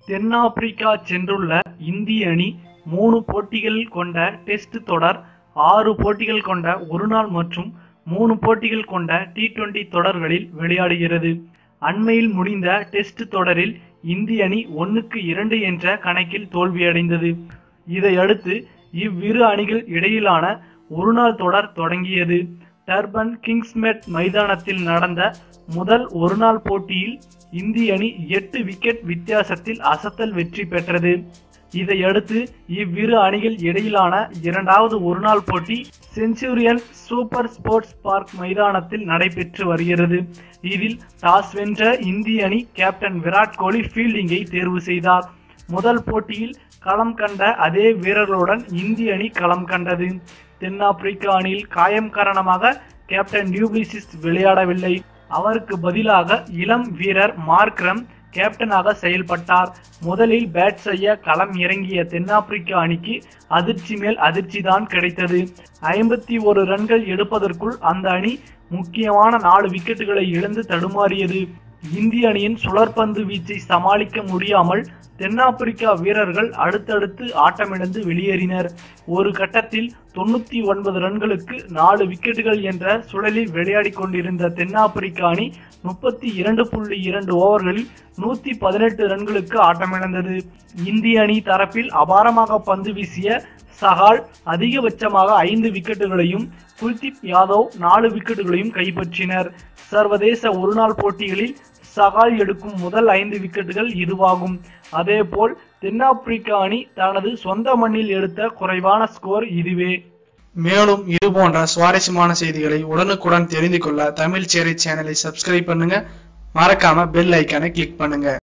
தென்னாப்பிரிக்கா சென்றுள்ள இந்திய அணி மூணு போட்டிகள் கொண்ட டெஸ்ட் தொடர் ஆறு போட்டிகள் கொண்ட ஒருநாள் மற்றும் மூணு போட்டிகள் கொண்ட டி டுவெண்டி தொடர்களில் விளையாடுகிறது அண்மையில் முடிந்த டெஸ்ட் தொடரில் இந்திய அணி ஒன்னுக்கு இரண்டு என்ற கணக்கில் தோல்வியடைந்தது இதையடுத்து இவ்விரு அணிகள் இடையிலான ஒருநாள் தொடர் தொடங்கியது டர்பன் கிங்ஸ்மெட் மைதானத்தில் நடந்த முதல் ஒருநாள் போட்டியில் இந்திய அணி எட்டு விக்கெட் வித்தியாசத்தில் அசத்தல் வெற்றி பெற்றது இதையடுத்து இவ்விரு அணிகள் இடையிலான இரண்டாவது ஒருநாள் போட்டி செஞ்சுரியன் சூப்பர் ஸ்போர்ட்ஸ் பார்க் மைதானத்தில் நடைபெற்று வருகிறது இதில் டாஸ் வென்ற இந்திய அணி கேப்டன் விராட் கோலி ஃபீல்டிங்கை தேர்வு செய்தார் முதல் போட்டியில் களம் கண்ட அதே வீரர்களுடன் இந்திய அணி களம் கண்டது தென்னாப்பிரிக்க அணியில் காயம் காரணமாக கேப்டன் நியூபிசிஸ் விளையாடவில்லை அவருக்கு பதிலாக இளம் வீரர் மார்க்ரம் கேப்டனாக செயல்பட்டார் முதலில் பேட் செய்ய களம் இறங்கிய தென்னாப்பிரிக்க அணிக்கு அதிர்ச்சி மேல் அதிர்ச்சி தான் கிடைத்தது ஐம்பத்தி ஒரு ரன்கள் எடுப்பதற்குள் அந்த அணி முக்கியமான நாலு விக்கெட்டுகளை இழந்து தடுமாறியது இந்திய அணியின் சுழற்பந்து வீச்சை சமாளிக்க முடியாமல் தென்னாப்பிரிக்கா வீரர்கள் அடுத்தடுத்து ஆட்டமிழந்து வெளியேறினர் ஒரு கட்டத்தில் தொண்ணூத்தி ஒன்பது ரன்களுக்கு நாலு விக்கெட்டுகள் என்ற சுழலில் விளையாடி கொண்டிருந்த தென்னாப்பிரிக்க அணி முப்பத்தி இரண்டு புள்ளி இரண்டு ஓவர்களில் நூத்தி பதினெட்டு ரன்களுக்கு ஆட்டமிழந்தது இந்திய அணி தரப்பில் அபாரமாக பந்து வீசிய சஹால் அதிகபட்சமாக ஐந்து விக்கெட்டுகளையும் குல்தீப் யாதவ் நாலு விக்கெட்டுகளையும் கைப்பற்றினர் சர்வதேச ஒருநாள் போட்டிகளில் சகால் எடுக்கும் முதல் ஐந்து விக்கெட்டுகள் இதுவாகும் அதேபோல் தென்னாப்பிரிக்க அணி தனது சொந்த மண்ணில் எடுத்த குறைவான ஸ்கோர் இதுவே மேலும் இது போன்ற சுவாரஸ்யமான செய்திகளை உடனுக்குடன் தெரிந்து கொள்ள தமிழ் சேரை சேனலை சப்ஸ்கிரைப் பண்ணுங்க மறக்காம பெல் ஐக்கானை கிளிக் பண்ணுங்க